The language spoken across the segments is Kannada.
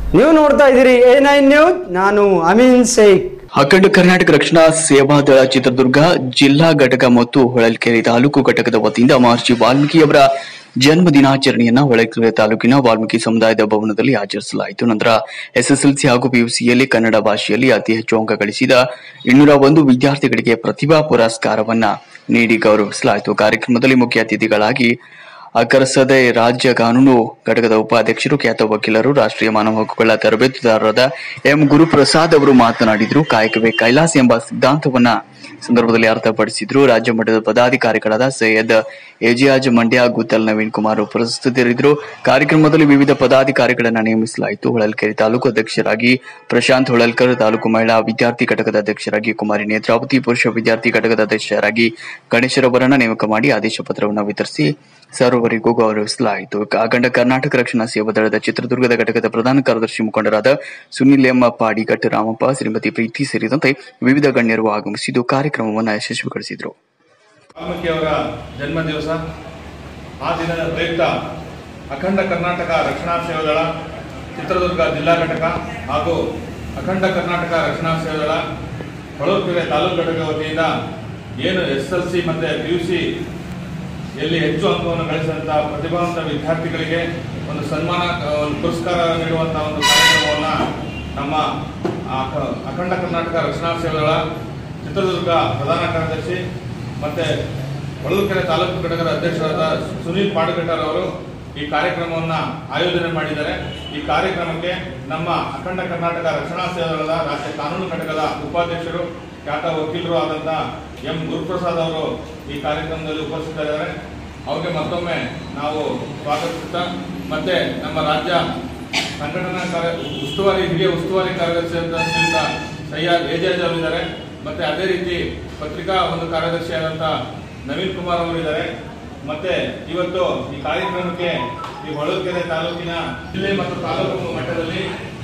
ನೀವು ನೋಡ್ತಾ ಇದ್ದೀರಿ ಎ ನೈನ್ ನ್ಯೂಸ್ ನಾನು ಅಮೀನ್ ಶೇಖ್ ಅಖಂಡ ಕರ್ನಾಟಕ ರಕ್ಷಣಾ ಸೇವಾದಳ ಚಿತ್ರದುರ್ಗ ಜಿಲ್ಲಾ ಘಟಕ ಮತ್ತು ಹೊಳಲ್ಕೆರೆ ತಾಲೂಕು ಘಟಕದ ವತಿಯಿಂದ ಮಹರ್ಷಿ ವಾಲ್ಮೀಕಿಯವರ ಜನ್ಮ ದಿನಾಚರಣೆಯನ್ನ ಹೊಳಲ್ಕೆರೆ ತಾಲೂಕಿನ ವಾಲ್ಮೀಕಿ ಸಮುದಾಯದ ಭವನದಲ್ಲಿ ಆಚರಿಸಲಾಯಿತು ನಂತರ ಎಸ್ಎಸ್ಎಲ್ಸಿ ಹಾಗೂ ಪಿಯುಸಿಯಲ್ಲಿ ಕನ್ನಡ ಭಾಷೆಯಲ್ಲಿ ಅತಿ ಹೆಚ್ಚು ಅಂಕ ಗಳಿಸಿದ ಇನ್ನೂರ ಒಂದು ವಿದ್ಯಾರ್ಥಿಗಳಿಗೆ ಪ್ರತಿಭಾ ಪುರಸ್ಕಾರವನ್ನ ನೀಡಿ ಗೌರವಿಸಲಾಯಿತು ಕಾರ್ಯಕ್ರಮದಲ್ಲಿ ಮುಖ್ಯ ಅತಿಥಿಗಳಾಗಿ ಅಕರಸದೆ ರಾಜ್ಯ ಕಾನೂನು ಘಟಕದ ಉಪಾಧ್ಯಕ್ಷರು ಖ್ಯಾತ ವಕೀಲರು ರಾಷ್ಟ್ರೀಯ ಮಾನವ ಹಕ್ಕುಗಳ ತರಬೇತುದಾರರಾದ ಎಂ ಗುರುಪ್ರಸಾದ್ ಅವರು ಮಾತನಾಡಿದ್ರು ಕಾಯಕವೇ ಕೈಲಾಸ ಎಂಬ ಸಿದ್ಧಾಂತವನ್ನ ಸಂದರ್ಭದಲ್ಲಿ ಅರ್ಥಪಡಿಸಿದ್ರು ರಾಜ್ಯ ಮಟ್ಟದ ಪದಾಧಿಕಾರಿಗಳಾದ ಸೈಯದ್ ಎಜಿಯಾಜ್ ಮಂಡ್ಯ ಗುತ್ತಲ್ ನವೀನ್ ಕುಮಾರ್ ಉಪಸ್ಥಿತರಿದ್ದರು ಕಾರ್ಯಕ್ರಮದಲ್ಲಿ ವಿವಿಧ ಪದಾಧಿಕಾರಿಗಳನ್ನ ನೇಮಿಸಲಾಯಿತು ಹೊಳಲ್ಕೆರೆ ತಾಲೂಕು ಅಧ್ಯಕ್ಷರಾಗಿ ಪ್ರಶಾಂತ್ ಹೊಳಲ್ಕರ್ ತಾಲೂಕು ಮಹಿಳಾ ವಿದ್ಯಾರ್ಥಿ ಘಟಕದ ಅಧ್ಯಕ್ಷರಾಗಿ ಕುಮಾರಿ ನೇತ್ರಾವತಿ ಪುರುಷ ವಿದ್ಯಾರ್ಥಿ ಘಟಕದ ಅಧ್ಯಕ್ಷರಾಗಿ ಗಣೇಶರವರನ್ನ ನೇಮಕ ಮಾಡಿ ಆದೇಶ ಪತ್ರವನ್ನು ವಿತರಿಸಿ ಸರ್ವರಿಗೂ ಗೌರವಿಸಲಾಯಿತು ಅಖಂಡ ಕರ್ನಾಟಕ ರಕ್ಷಣಾ ಸೇವಾ ದಳದ ಚಿತ್ರದುರ್ಗದ ಘಟಕದ ಪ್ರಧಾನ ಕಾರ್ಯದರ್ಶಿ ಮುಖಂಡರಾದ ಸುನಿಲ್ ಎಂ ಪಾಡಿಗಟ್ ರಾಮಪ್ಪ ಶ್ರೀಮತಿ ಪ್ರೀತಿ ಸೇರಿದಂತೆ ವಿವಿಧ ಗಣ್ಯರು ಆಗಮಿಸಿದ್ದು ಕಾರ್ಯಕ್ರಮವನ್ನು ಯಶಸ್ವಿಗೊಳಿಸಿದರು ವಾಲ್ಮೀಕಿಯವರ ಜನ್ಮ ದಿವಸ ಆ ದಿನದ ಪ್ರಯುಕ್ತ ಅಖಂಡ ಕರ್ನಾಟಕ ರಕ್ಷಣಾ ಸೇವಾದಳ ಚಿತ್ರದುರ್ಗ ಜಿಲ್ಲಾ ಘಟಕ ಹಾಗೂ ಅಖಂಡ ಕರ್ನಾಟಕ ರಕ್ಷಣಾ ಸೇವಾದಳ ಹೊಳಲ್ಕೆರೆ ತಾಲೂಕು ಘಟಕ ವತಿಯಿಂದ ಏನು ಎಸ್ ಎಲ್ ಸಿ ಮತ್ತು ಪಿ ಯು ಸಿ ಎಲ್ಲಿ ಹೆಚ್ಚು ಅಂಕವನ್ನು ಗಳಿಸಿದಂಥ ಪ್ರತಿಭಾವಂತ ವಿದ್ಯಾರ್ಥಿಗಳಿಗೆ ಒಂದು ಸನ್ಮಾನ ಆ, ಒಂದು ಪುರಸ್ಕಾರ ನೀಡುವಂಥ ಒಂದು ಕಾರ್ಯಕ್ರಮವನ್ನು ನಮ್ಮ ಅಖ- ಅಖಂಡ ಕರ್ನಾಟಕ ರಕ್ಷಣಾ ಸೇವೆಗಳ ಚಿತ್ರದುರ್ಗ ಪ್ರಧಾನ ಕಾರ್ಯದರ್ಶಿ ಮತ್ತು ಹೊಳಲ್ಕೆರೆ ತಾಲೂಕು ಘಟಕದ ಅಧ್ಯಕ್ಷರಾದ ಸುನೀಲ್ ಪಾಡಗಟ್ಟರ್ ಅವರು ಈ ಕಾರ್ಯಕ್ರಮವನ್ನು ಆಯೋಜನೆ ಮಾಡಿದ್ದಾರೆ ಈ ಕಾರ್ಯಕ್ರಮಕ್ಕೆ ನಮ್ಮ ಅಖಂಡ ಕರ್ನಾಟಕ ರಕ್ಷಣಾ ಸೇವೆಗಳ ರಾಜ್ಯ ಕಾನೂನು ಘಟಕದ ಉಪಾಧ್ಯಕ್ಷರು ಖ್ಯಾತ ವಕೀಲರು ಆದಂಥ ಎಂ ಗುರುಪ್ರಸಾದ್ ಅವರು ಈ ಕಾರ್ಯಕ್ರಮದಲ್ಲಿ ಉಪಸ್ಥಿತರಿದ್ದಾರೆ ಅವ್ರಿಗೆ ಮತ್ತೊಮ್ಮೆ ನಾವು ಸ್ವಾಗತಿಸುತ್ತಾ ಮತ್ತೆ ನಮ್ಮ ರಾಜ್ಯ ಸಂಘಟನಾ ಕಾರ್ಯ ಉಸ್ತುವಾರಿ ಹಿರಿಯ ಉಸ್ತುವಾರಿ ಕಾರ್ಯದರ್ಶಿ ಅಂತ ಶ್ರೀಯುತ ಸಯ್ಯದ್ ಏಜಾಜ್ ಅವರಿದ್ದಾರೆ ಮತ್ತೆ ಅದೇ ರೀತಿ ಪತ್ರಿಕಾ ಒಂದು ಕಾರ್ಯದರ್ಶಿಯಾದಂಥ ನವೀನ್ ಕುಮಾರ್ ಅವರಿದ್ದಾರೆ ಮತ್ತೆ ಇವತ್ತು ಈ ಕಾರ್ಯಕ್ರಮಕ್ಕೆ ಈ ಹೊಳಲ್ಕೆರೆ ತಾಲೂಕಿನ ಜಿಲ್ಲೆ ಮತ್ತು ತಾಲೂಕು ಮಟ್ಟದಲ್ಲಿ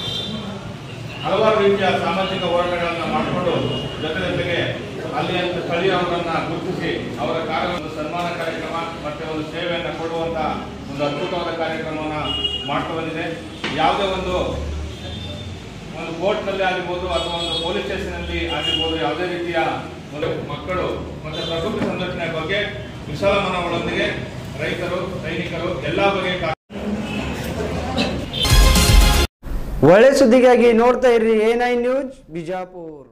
ಹಲವಾರು ರೀತಿಯ ಸಾಮಾಜಿಕ ಹೋರಾಟಗಳನ್ನು ಮಾಡಿಕೊಂಡು ಜೊತೆ ಜೊತೆಗೆ ಅಲ್ಲಿ ಅಂತ ಸ್ಥಳೀಯರನ್ನ ಗುರುತಿಸಿ ಅವರ ಕಾರ್ಯ ಒಂದು ಸನ್ಮಾನ ಕಾರ್ಯಕ್ರಮ ಮತ್ತೆ ಒಂದು ಸೇವೆಯನ್ನು ಕೊಡುವಂತ ಒಂದು ಅದ್ಭುತವಾದ ಕಾರ್ಯಕ್ರಮವನ್ನು ಮಾಡ್ತಾ ಬಂದಿದೆ ಯಾವುದೇ ಒಂದು ಒಂದು ಕೋರ್ಟ್ನಲ್ಲಿ ಆಗಿರ್ಬೋದು ಅಥವಾ ಒಂದು ಪೊಲೀಸ್ ಸ್ಟೇಷನ್ನಲ್ಲಿ ಆಗಿರ್ಬೋದು ಯಾವುದೇ ರೀತಿಯ ಒಂದು ಮಕ್ಕಳು ಮತ್ತೆ ಪ್ರಕೃತಿ ಸಂರಕ್ಷಣೆ ಬಗ್ಗೆ ವಿಶಾಲ ಮನಗಳೊಂದಿಗೆ ರೈತರು ಸೈನಿಕರು ಎಲ್ಲಾ ಬಗೆಯ ಕಾ- ಒಳ್ಳೆ ಸುದ್ದಿಗಾಗಿ ನೋಡ್ತಾ ಇರ್ರಿ ಎ ನೈನ್ ನ್ಯೂಸ್ ಬಿಜಾಪುರ್